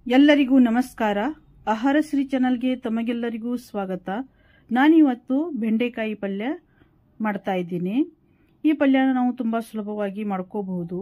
ಎಲ್ಲರಿಗೂ ನಮಸ್ಕಾರ ಆಹಾರ ಶ್ರೀ ಚಾನಲ್ಗೆ ತಮಗೆಲ್ಲರಿಗೂ ಸ್ವಾಗತ ನಾನಿವತ್ತು ಬೆಂಡೆಕಾಯಿ ಪಲ್ಯ ಮಾಡ್ತಾ ಇದ್ದೀನಿ ಈ ಪಲ್ಯನ ನಾವು ತುಂಬ ಸುಲಭವಾಗಿ ಮಾಡ್ಕೋಬಹುದು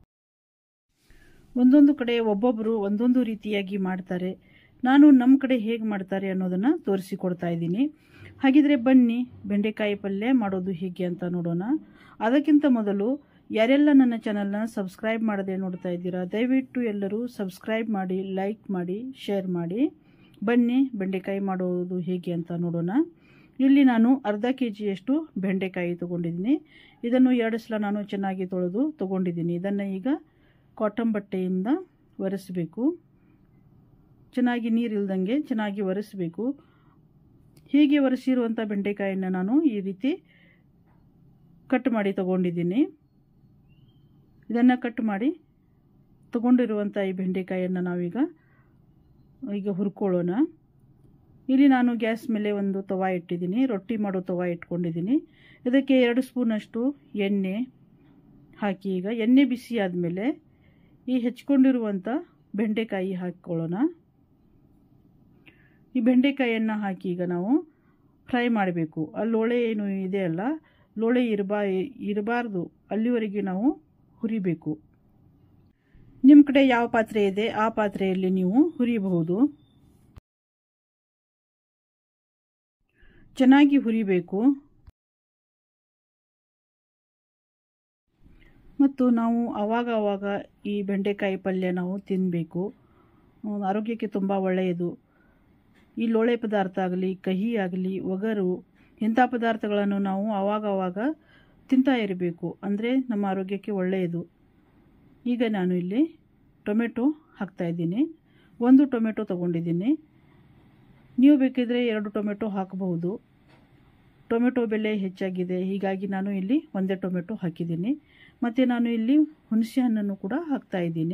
ಒಂದೊಂದು ಕಡೆ ಒಬ್ಬೊಬ್ಬರು ಒಂದೊಂದು ರೀತಿಯಾಗಿ ಮಾಡ್ತಾರೆ ನಾನು ನಮ್ಮ ಕಡೆ ಹೇಗೆ ಮಾಡ್ತಾರೆ ಅನ್ನೋದನ್ನು ತೋರಿಸಿಕೊಡ್ತಾ ಇದ್ದೀನಿ ಹಾಗಿದ್ರೆ ಬನ್ನಿ ಬೆಂಡೆಕಾಯಿ ಪಲ್ಯ ಮಾಡೋದು ಹೇಗೆ ಅಂತ ನೋಡೋಣ ಅದಕ್ಕಿಂತ ಮೊದಲು ಯಾರೆಲ್ಲ ನನ್ನ ಚಾನಲ್ನ ಸಬ್ಸ್ಕ್ರೈಬ್ ಮಾಡದೆ ನೋಡ್ತಾ ಇದ್ದೀರಾ ದಯವಿಟ್ಟು ಎಲ್ಲರೂ ಸಬ್ಸ್ಕ್ರೈಬ್ ಮಾಡಿ ಲೈಕ್ ಮಾಡಿ ಶೇರ್ ಮಾಡಿ ಬನ್ನಿ ಬೆಂಡೆಕಾಯಿ ಮಾಡೋದು ಹೇಗೆ ಅಂತ ನೋಡೋಣ ಇಲ್ಲಿ ನಾನು ಅರ್ಧ ಕೆ ಜಿಯಷ್ಟು ಬೆಂಡೆಕಾಯಿ ತೊಗೊಂಡಿದ್ದೀನಿ ಇದನ್ನು ಎರಡು ಸಲ ನಾನು ಚೆನ್ನಾಗಿ ತೊಳೆದು ತೊಗೊಂಡಿದ್ದೀನಿ ಇದನ್ನು ಈಗ ಕಾಟನ್ ಬಟ್ಟೆಯಿಂದ ಒರೆಸಬೇಕು ಚೆನ್ನಾಗಿ ನೀರಿಲ್ದಂಗೆ ಚೆನ್ನಾಗಿ ಒರೆಸಬೇಕು ಹೀಗೆ ಒರೆಸಿರುವಂಥ ಬೆಂಡೆಕಾಯಿನ ನಾನು ಈ ರೀತಿ ಕಟ್ ಮಾಡಿ ತಗೊಂಡಿದ್ದೀನಿ ಇದನ್ನು ಕಟ್ ಮಾಡಿ ತಗೊಂಡಿರುವಂಥ ಈ ಬೆಂಡೆಕಾಯಿಯನ್ನು ನಾವೀಗ ಈಗ ಹುರ್ಕೊಳ್ಳೋಣ ಇಲ್ಲಿ ನಾನು ಗ್ಯಾಸ್ ಮೇಲೆ ಒಂದು ತವಾ ಇಟ್ಟಿದ್ದೀನಿ ರೊಟ್ಟಿ ಮಾಡೋ ತವಾ ಇಟ್ಕೊಂಡಿದ್ದೀನಿ ಇದಕ್ಕೆ ಎರಡು ಸ್ಪೂನಷ್ಟು ಎಣ್ಣೆ ಹಾಕಿ ಈಗ ಎಣ್ಣೆ ಬಿಸಿ ಆದಮೇಲೆ ಈ ಹೆಚ್ಕೊಂಡಿರುವಂಥ ಬೆಂಡೆಕಾಯಿ ಹಾಕ್ಕೊಳ್ಳೋಣ ಈ ಬೆಂಡೆಕಾಯಿಯನ್ನು ಹಾಕಿ ಈಗ ನಾವು ಫ್ರೈ ಮಾಡಬೇಕು ಅಲ್ಲಿ ಲೋಳೆ ಏನು ಇದೆ ಅಲ್ಲ ಲೋಳೆ ಇರಬಾ ಇರಬಾರ್ದು ಅಲ್ಲಿವರೆಗೆ ನಾವು ಹುರಿಬೇಕು ನಿಮ್ಮ ಕಡೆ ಯಾವ ಪಾತ್ರೆ ಇದೆ ಆ ಪಾತ್ರೆಯಲ್ಲಿ ನೀವು ಹುರಿಯಬಹುದು ಚೆನ್ನಾಗಿ ಹುರಿಬೇಕು ಮತ್ತು ನಾವು ಆವಾಗ ಆವಾಗ ಈ ಬೆಂಡೆಕಾಯಿ ಪಲ್ಯ ನಾವು ತಿನ್ನಬೇಕು ಆರೋಗ್ಯಕ್ಕೆ ತುಂಬ ಒಳ್ಳೆಯದು ಈ ಲೋಳೆ ಪದಾರ್ಥ ಆಗಲಿ ಕಹಿ ಆಗಲಿ ಒಗರು ಇಂಥ ಪದಾರ್ಥಗಳನ್ನು ನಾವು ಆವಾಗ ಆವಾಗ ತಿಂತಾ ಇರಬೇಕು ಅಂದರೆ ನಮ್ಮ ಆರೋಗ್ಯಕ್ಕೆ ಒಳ್ಳೆಯದು ಈಗ ನಾನು ಇಲ್ಲಿ ಟೊಮೆಟೊ ಹಾಕ್ತಾಯಿದ್ದೀನಿ ಒಂದು ಟೊಮೆಟೊ ತೊಗೊಂಡಿದ್ದೀನಿ ನೀವು ಬೇಕಿದ್ರೆ ಎರಡು ಟೊಮೆಟೊ ಹಾಕಬಹುದು ಟೊಮೆಟೊ ಬೆಲೆ ಹೆಚ್ಚಾಗಿದೆ ಹೀಗಾಗಿ ನಾನು ಇಲ್ಲಿ ಒಂದೇ ಟೊಮೆಟೊ ಹಾಕಿದ್ದೀನಿ ಮತ್ತು ನಾನು ಇಲ್ಲಿ ಹುಣಸೆ ಹಣ್ಣನ್ನು ಕೂಡ ಹಾಕ್ತಾಯಿದ್ದೀನಿ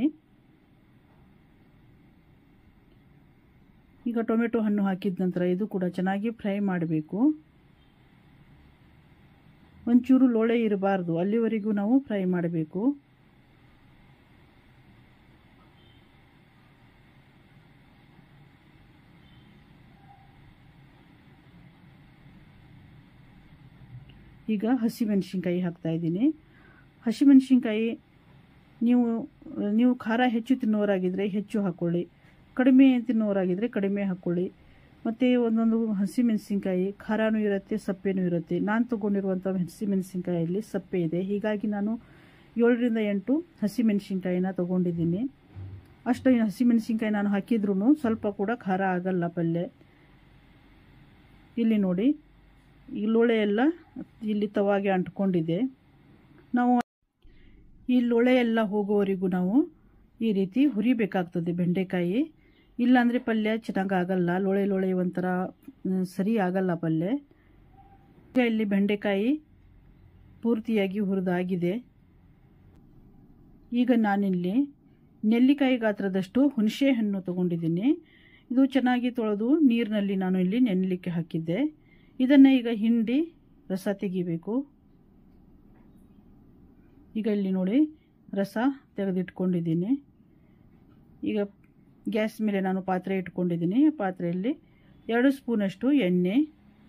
ಈಗ ಟೊಮೆಟೊ ಹಣ್ಣು ಹಾಕಿದ ನಂತರ ಇದು ಕೂಡ ಚೆನ್ನಾಗಿ ಫ್ರೈ ಮಾಡಬೇಕು ಒಂಚೂರು ಲೋಳೆ ಇರಬಾರ್ದು ಅಲ್ಲಿವರೆಗೂ ನಾವು ಫ್ರೈ ಮಾಡಬೇಕು ಈಗ ಹಸಿಮೆಣಸಿನ್ಕಾಯಿ ಹಾಕ್ತಾಯಿದ್ದೀನಿ ಹಸಿಮೆಣಸಿನ್ಕಾಯಿ ನೀವು ನೀವು ಖಾರ ಹೆಚ್ಚು ತಿನ್ನೋರಾಗಿದ್ದರೆ ಹೆಚ್ಚು ಹಾಕ್ಕೊಳ್ಳಿ ಕಡಿಮೆ ತಿನ್ನೋರಾಗಿದ್ದರೆ ಕಡಿಮೆ ಹಾಕ್ಕೊಳ್ಳಿ ಮತ್ತು ಒಂದೊಂದು ಹಸಿಮೆಣಸಿನ್ಕಾಯಿ ಖಾರನೂ ಇರುತ್ತೆ ಸಪ್ಪೆನೂ ಇರುತ್ತೆ ನಾನು ತೊಗೊಂಡಿರುವಂಥ ಹಸಿಮೆಣಸಿನ್ಕಾಯಲ್ಲಿ ಸಪ್ಪೆ ಇದೆ ಹೀಗಾಗಿ ನಾನು ಏಳರಿಂದ ಎಂಟು ಹಸಿಮೆಣಸಿನ್ಕಾಯಿನ ತೊಗೊಂಡಿದ್ದೀನಿ ಅಷ್ಟು ಹಸಿಮೆಣಸಿನ್ಕಾಯಿ ನಾನು ಹಾಕಿದ್ರೂ ಸ್ವಲ್ಪ ಕೂಡ ಖಾರ ಆಗಲ್ಲ ಪಲ್ಯ ಇಲ್ಲಿ ನೋಡಿ ಈ ಲೋಳೆ ಎಲ್ಲ ಇಲ್ಲಿ ತವಾಗೆ ಅಂಟ್ಕೊಂಡಿದೆ ನಾವು ಈ ಲೋಳೆ ಎಲ್ಲ ಹೋಗೋವರೆಗೂ ನಾವು ಈ ರೀತಿ ಹುರಿಬೇಕಾಗ್ತದೆ ಬೆಂಡೆಕಾಯಿ ಇಲ್ಲಾಂದರೆ ಪಲ್ಯ ಚೆನ್ನಾಗಾಗಲ್ಲ ಲೋಳೆ ಲೋಳೆ ಒಂಥರ ಸರಿ ಆಗಲ್ಲ ಪಲ್ಯ ಈಗ ಇಲ್ಲಿ ಬೆಂಡೆಕಾಯಿ ಪೂರ್ತಿಯಾಗಿ ಹುರಿದಾಗಿದೆ ಈಗ ನಾನಿಲ್ಲಿ ನೆಲ್ಲಿಕಾಯಿ ಗಾತ್ರದಷ್ಟು ಹುಣಸೆ ಹಣ್ಣು ತೊಗೊಂಡಿದ್ದೀನಿ ಇದು ಚೆನ್ನಾಗಿ ತೊಳೆದು ನೀರಿನಲ್ಲಿ ನಾನು ಇಲ್ಲಿ ನೆನಲಿಕ್ಕೆ ಹಾಕಿದ್ದೆ ಇದನ್ನು ಈಗ ಹಿಂಡಿ ರಸ ತೆಗಿಬೇಕು ಈಗ ಇಲ್ಲಿ ನೋಡಿ ರಸ ತೆಗೆದಿಟ್ಕೊಂಡಿದ್ದೀನಿ ಈಗ ಗ್ಯಾಸ್ ಮೇಲೆ ನಾನು ಪಾತ್ರೆ ಇಟ್ಕೊಂಡಿದ್ದೀನಿ ಪಾತ್ರೆಯಲ್ಲಿ ಎರಡು ಸ್ಪೂನಷ್ಟು ಎಣ್ಣೆ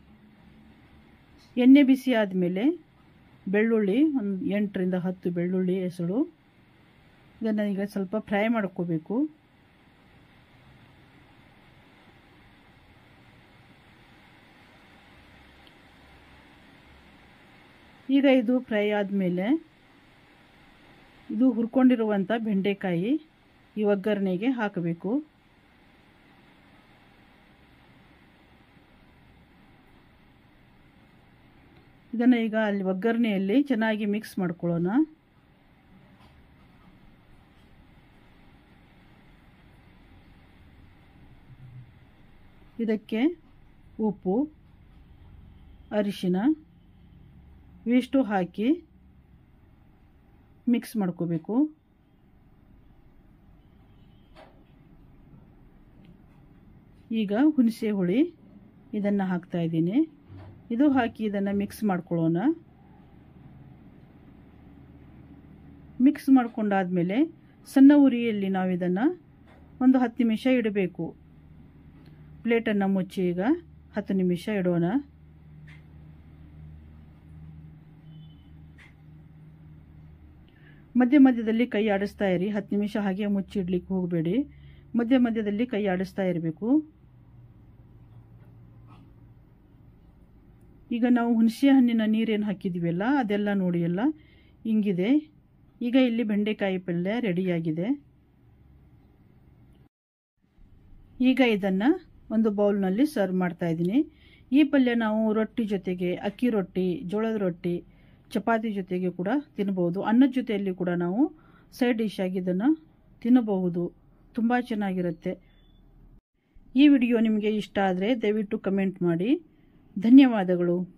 ಎಣ್ಣೆ ಬಿಸಿ ಆದಮೇಲೆ ಬೆಳ್ಳುಳ್ಳಿ ಒಂದು ಎಂಟರಿಂದ ಹತ್ತು ಬೆಳ್ಳುಳ್ಳಿ ಹೆಸರು ಇದನ್ನು ಈಗ ಸ್ವಲ್ಪ ಫ್ರೈ ಮಾಡ್ಕೋಬೇಕು ಈಗ ಇದು ಫ್ರೈ ಆದಮೇಲೆ ಇದು ಹುರ್ಕೊಂಡಿರುವಂಥ ಬೆಂಡೆಕಾಯಿ ಈ ಒಗ್ಗರಣೆಗೆ ಹಾಕಬೇಕು ಇದನ್ನು ಈಗ ಅಲ್ಲಿ ಒಗ್ಗರಣೆಯಲ್ಲಿ ಚೆನ್ನಾಗಿ ಮಿಕ್ಸ್ ಮಾಡ್ಕೊಳ್ಳೋಣ ಇದಕ್ಕೆ ಉಪ್ಪು ಅರಿಶಿನ ಇವಿಷ್ಟು ಹಾಕಿ ಮಿಕ್ಸ್ ಮಾಡ್ಕೋಬೇಕು ಈಗ ಹುಣಸೆ ಹುಳಿ ಇದನ್ನು ಹಾಕ್ತಾ ಇದ್ದೀನಿ ಇದು ಹಾಕಿ ಇದನ್ನು ಮಿಕ್ಸ್ ಮಾಡ್ಕೊಳ್ಳೋಣ ಮಿಕ್ಸ್ ಮಾಡ್ಕೊಂಡಾದಮೇಲೆ ಸಣ್ಣ ಉರಿಯಲ್ಲಿ ನಾವು ಇದನ್ನು ಒಂದು ಹತ್ತು ನಿಮಿಷ ಇಡಬೇಕು ಪ್ಲೇಟನ್ನು ಮುಚ್ಚಿ ಈಗ ಹತ್ತು ನಿಮಿಷ ಇಡೋಣ ಮಧ್ಯ ಮಧ್ಯದಲ್ಲಿ ಕೈ ಆಡಿಸ್ತಾ ಇರಿ ಹತ್ತು ನಿಮಿಷ ಹಾಗೆ ಮುಚ್ಚಿಡ್ಲಿಕ್ಕೆ ಹೋಗಬೇಡಿ ಮಧ್ಯ ಮಧ್ಯದಲ್ಲಿ ಕೈ ಆಡಿಸ್ತಾ ಇರಬೇಕು ಈಗ ನಾವು ಹುಣಸೆ ಹಣ್ಣಿನ ನೀರೇನು ಹಾಕಿದ್ದೀವಲ್ಲ ಅದೆಲ್ಲ ನೋಡಿ ಎಲ್ಲ ಹಿಂಗಿದೆ ಈಗ ಇಲ್ಲಿ ಬೆಂಡೆಕಾಯಿ ಪಲ್ಯ ರೆಡಿಯಾಗಿದೆ ಈಗ ಇದನ್ನು ಒಂದು ಬೌಲ್ನಲ್ಲಿ ಸರ್ವ್ ಮಾಡ್ತಾ ಇದ್ದೀನಿ ಈ ಪಲ್ಯ ನಾವು ರೊಟ್ಟಿ ಜೊತೆಗೆ ಅಕ್ಕಿ ರೊಟ್ಟಿ ಜೋಳದ ರೊಟ್ಟಿ ಚಪಾತಿ ಜೊತೆಗೆ ಕೂಡ ತಿನ್ನಬಹುದು ಅನ್ನದ ಜೊತೆಯಲ್ಲಿ ಕೂಡ ನಾವು ಸೈಡ್ ಡಿಶ್ ಆಗಿ ಇದನ್ನು ತಿನ್ನಬಹುದು ತುಂಬ ಚೆನ್ನಾಗಿರುತ್ತೆ ಈ ವಿಡಿಯೋ ನಿಮಗೆ ಇಷ್ಟ ಆದರೆ ದಯವಿಟ್ಟು ಕಮೆಂಟ್ ಮಾಡಿ ಧನ್ಯವಾದಗಳು